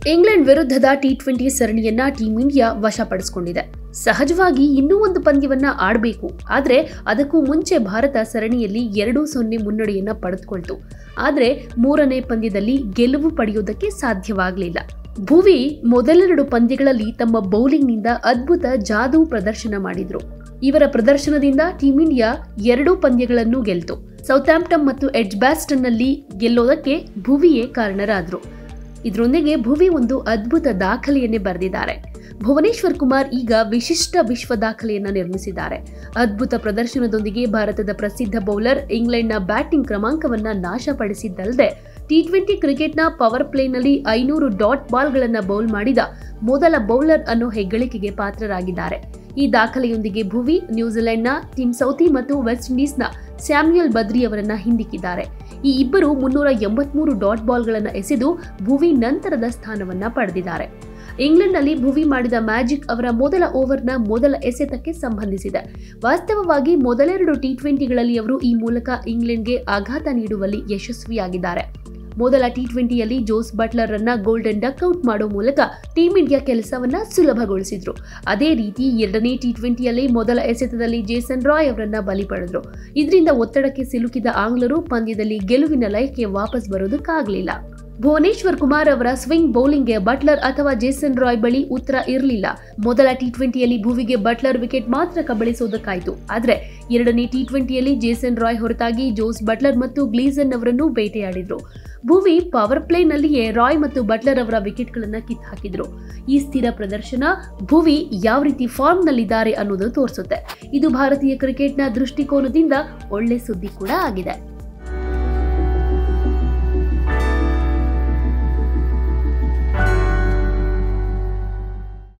England ವಿರುದ್ಧದ T twenty ಸರಣಿಯನ್ನ team India ವಶಪಡಿಸಿಕೊಂಡಿದೆ ಸಹಜವಾಗಿ ಇನ್ನೂ ಒಂದು ಪಂದ್ಯವನ್ನ ಆಡಬೇಕು ಆದ್ರೆ ಅದಕ್ಕೂ ಮುಂಚೆ ಭಾರತ ಸರಣಿಯಲ್ಲಿ ಎರಡು ಸೊನ್ನೆ ಮುನ್ನಡೆಯನ್ನ ಪಡೆದುಕೊಳ್ತು ಆದ್ರೆ ಮೂರನೇ ಪಂದ್ಯದಲ್ಲಿ ಗೆಲುವು ಪಡೆಯುವುದಕ್ಕೆ ಸಾಧ್ಯವಾಗಲಿಲ್ಲ ಭುವಿ ಮೊದಲೆರಡು ಪಂದ್ಯಗಳಲ್ಲಿ ತಮ್ಮ ಬೌಲಿಂಗ್ನಿಂದ ಅದ್ಭುತ ಜಾದೂ ಪ್ರದರ್ಶನ ಮಾಡಿದ್ರು ಇವರ ಪ್ರದರ್ಶನದಿಂದ ಟೀಂ ಇಂಡಿಯಾ ಎರಡೂ ಪಂದ್ಯಗಳನ್ನು ಗೆಲ್ತು ಸೌಥ್ಯಾಂಪ್ಟನ್ ಮತ್ತು ಎಡ್ಜ್ ಬ್ಯಾಸ್ಟನ್ನಲ್ಲಿ ಗೆಲ್ಲೋದಕ್ಕೆ ಭುವಿಯೇ ಕಾರಣರಾದ್ರು ಇದರೊಂದಿಗೆ ಭುವಿ ಒಂದು ಅದ್ಭುತ ದಾಖಲೆಯನ್ನೇ ಬರೆದಿದ್ದಾರೆ ಭುವನೇಶ್ವರ್ ಕುಮಾರ್ ಈಗ ವಿಶಿಷ್ಟ ವಿಶ್ವ ದಾಖಲೆಯನ್ನ ನಿರ್ಮಿಸಿದ್ದಾರೆ ಅದ್ಭುತ ಪ್ರದರ್ಶನದೊಂದಿಗೆ ಭಾರತದ ಪ್ರಸಿದ್ಧ ಬೌಲರ್ ಇಂಗ್ಲೆಂಡ್ನ ಬ್ಯಾಟಿಂಗ್ ಕ್ರಮಾಂಕವನ್ನ ನಾಶಪಡಿಸಿದ್ದಲ್ಲದೆ ಟಿ ಟ್ವೆಂಟಿ ಕ್ರಿಕೆಟ್ನ ಪವರ್ ಪ್ಲೇನಲ್ಲಿ ಐನೂರು ಡಾಟ್ ಬಾಲ್ಗಳನ್ನ ಬೌಲ್ ಮಾಡಿದ ಮೊದಲ ಬೌಲರ್ ಅನ್ನೋ ಹೆಗ್ಗಳಿಕೆಗೆ ಪಾತ್ರರಾಗಿದ್ದಾರೆ ಈ ದಾಖಲೆಯೊಂದಿಗೆ ಭುವಿ ನ್ಯೂಜಿಲೆಂಡ್ನ ಟಿಮ್ ಸೌಥಿ ಮತ್ತು ವೆಸ್ಟ್ ಇಂಡೀಸ್ನ ಸ್ಯಾಮ್ಯುಯಲ್ ಬದ್ರಿ ಅವರನ್ನ ಹಿಂದಿಕ್ಕಿದ್ದಾರೆ ಈ ಇಬ್ಬರು ಮುನ್ನೂರ ಎಂಬತ್ಮೂರು ಡಾಟ್ ಬಾಲ್ಗಳನ್ನು ಎಸೆದು ಭುವಿ ನಂತರದ ಸ್ಥಾನವನ್ನ ಪಡೆದಿದ್ದಾರೆ ಇಂಗ್ಲೆಂಡ್ನಲ್ಲಿ ಭುವಿ ಮಾಡಿದ ಮ್ಯಾಜಿಕ್ ಅವರ ಮೊದಲ ಓವರ್ನ ಮೊದಲ ಎಸೆತಕ್ಕೆ ಸಂಬಂಧಿಸಿದೆ ವಾಸ್ತವವಾಗಿ ಮೊದಲೆರಡು ಟಿ ಟ್ವೆಂಟಿಗಳಲ್ಲಿ ಅವರು ಈ ಮೂಲಕ ಇಂಗ್ಲೆಂಡ್ಗೆ ಆಘಾತ ನೀಡುವಲ್ಲಿ ಯಶಸ್ವಿಯಾಗಿದ್ದಾರೆ ಮೊದಲ ಟಿ ಟ್ವೆಂಟಿಯಲ್ಲಿ ಜೋಸ್ ಬಟ್ಲರ್ ಅನ್ನ ಗೋಲ್ಡನ್ ಡಕ್ಔಟ್ ಮಾಡೋ ಮೂಲಕ ಟೀಂ ಇಂಡಿಯಾ ಕೆಲಸವನ್ನ ಸುಲಭಗೊಳಿಸಿದ್ರು ಅದೇ ರೀತಿ ಎರಡನೇ ಟಿ ಟ್ವೆಂಟಿಯಲ್ಲಿ ಮೊದಲ ಎಸೆತದಲ್ಲಿ ಜೇಸನ್ ರಾಯ್ ಅವರನ್ನ ಬಲಿ ಪಡೆದ್ರು ಇದರಿಂದ ಒತ್ತಡಕ್ಕೆ ಸಿಲುಕಿದ ಆಂಗ್ಲರು ಪಂದ್ಯದಲ್ಲಿ ಗೆಲುವಿನ ಲಯಕ್ಕೆ ವಾಪಸ್ ಬರೋದಕ್ಕಾಗಲಿಲ್ಲ ಭುವನೇಶ್ವರ್ ಕುಮಾರ್ ಅವರ ಸ್ವಿಂಗ್ ಬೌಲಿಂಗ್ಗೆ ಬಟ್ಲರ್ ಅಥವಾ ಜೇಸನ್ ರಾಯ್ ಬಳಿ ಉತ್ತರ ಇರಲಿಲ್ಲ ಮೊದಲ ಟಿ ಟ್ವೆಂಟಿಯಲ್ಲಿ ಭುವಿಗೆ ಬಟ್ಲರ್ ವಿಕೆಟ್ ಮಾತ್ರ ಕಬಳಿಸೋದಕ್ಕಾಯ್ತು ಆದ್ರೆ ಎರಡನೇ ಟಿ ಟ್ವೆಂಟಿಯಲ್ಲಿ ಜೇಸನ್ ರಾಯ್ ಹೊರತಾಗಿ ಜೋಸ್ ಬಟ್ಲರ್ ಮತ್ತು ಗ್ಲೀಸನ್ ಅವರನ್ನು ಬೇಟೆಯಾಡಿದ್ರು ಭುವಿ ಪವರ್ ಪ್ಲೇನಲ್ಲಿಯೇ ರಾಯ್ ಮತ್ತು ಬಟ್ಲರ್ ಅವರ ವಿಕೆಟ್ಗಳನ್ನ ಕಿತ್ತು ಹಾಕಿದ್ರು ಈ ಸ್ಥಿರ ಪ್ರದರ್ಶನ ಭುವಿ ಯಾವ ರೀತಿ ಫಾರ್ಮ್ನಲ್ಲಿದ್ದಾರೆ ಅನ್ನೋದು ತೋರಿಸುತ್ತೆ ಇದು ಭಾರತೀಯ ಕ್ರಿಕೆಟ್ನ ದೃಷ್ಟಿಕೋನದಿಂದ ಒಳ್ಳೆ ಸುದ್ದಿ ಕೂಡ ಆಗಿದೆ